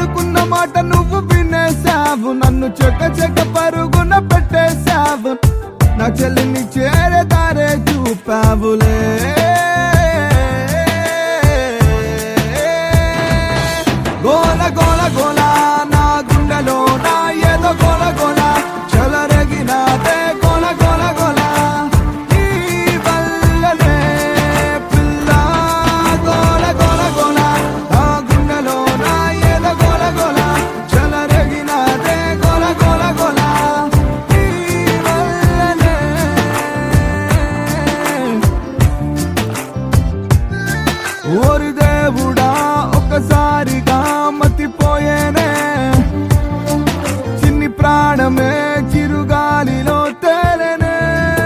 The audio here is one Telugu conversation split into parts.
అనుకున్న మాట నువ్వు వినేసావు నన్ను చెక్క చెక్క పరుగున పెట్టేశావు నా చెల్లిని చేరే దారే చూపావులే గోల గోల గోల నా గుండెలో నా ఏదో గోల గోల చెలరగినాదే గోల గోల గోల నీ వల్లనే పిల్ల గోల గోల గోల నా గుండెలో నా ఏదో గోల గోల చెలరగినాదే గోల గోల గోల నీ వల్లనే ఓరి దేవుడా ఒక్కసారిగా మతిపోయేనే చిన్ని ప్రాణమే చిరుగాలిలో తేలనే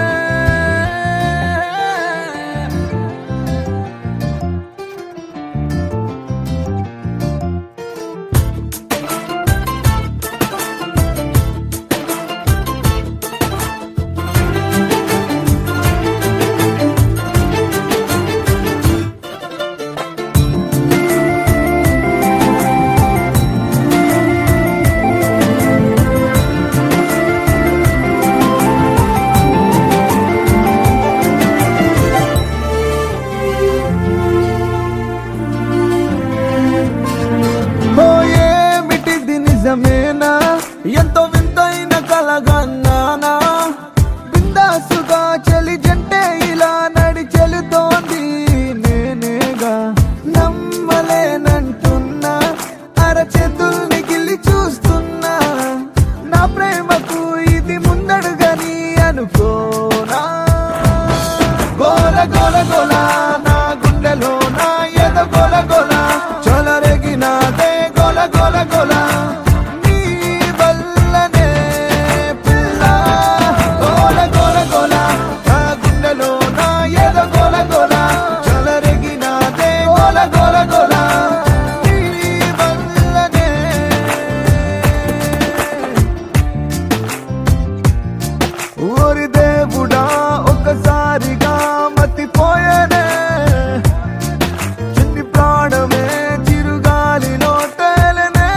ఓ ఏమిటిది నిజమేనా ఎంతో వింతైన కలగన్నానా బిందాసుగా చెలి జంటే ఇలా నడి చెలుతోంది నేనేగా నమ్మలేనంటున్నా అరచేతుల్ని గిల్లి చూస్తున్నా నా ప్రేమకు ఇది ముందడుగని అనుకోనా గోల గోల గోల నా గుండెలో నా ఎద గోల గోల చొలరెగినాదే గోల గోల గోల నీ వల్లనే పిల్ల గోల గోల గోల నా గుండెలో నా ఎద గోల గోల చొలరెగినాదే గోల గోల గోల నీ వల్లనే ఓరి దేవుడా ఒక్కసారిగా మతిపోయేనే చిన్ని ప్రాణమే చిరుగాలిలో తేలనే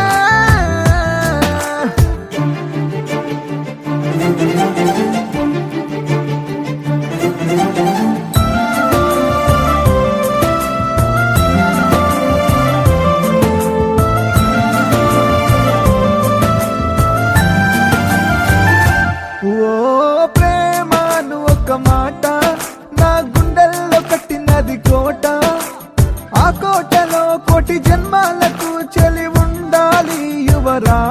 ఓ ప్రేమను ఒక మాట నా గుండెల్లో కట్టినది కోట ఆ కోటలో కోటి జన్మాలకు చెలి ఉండాలి యువరా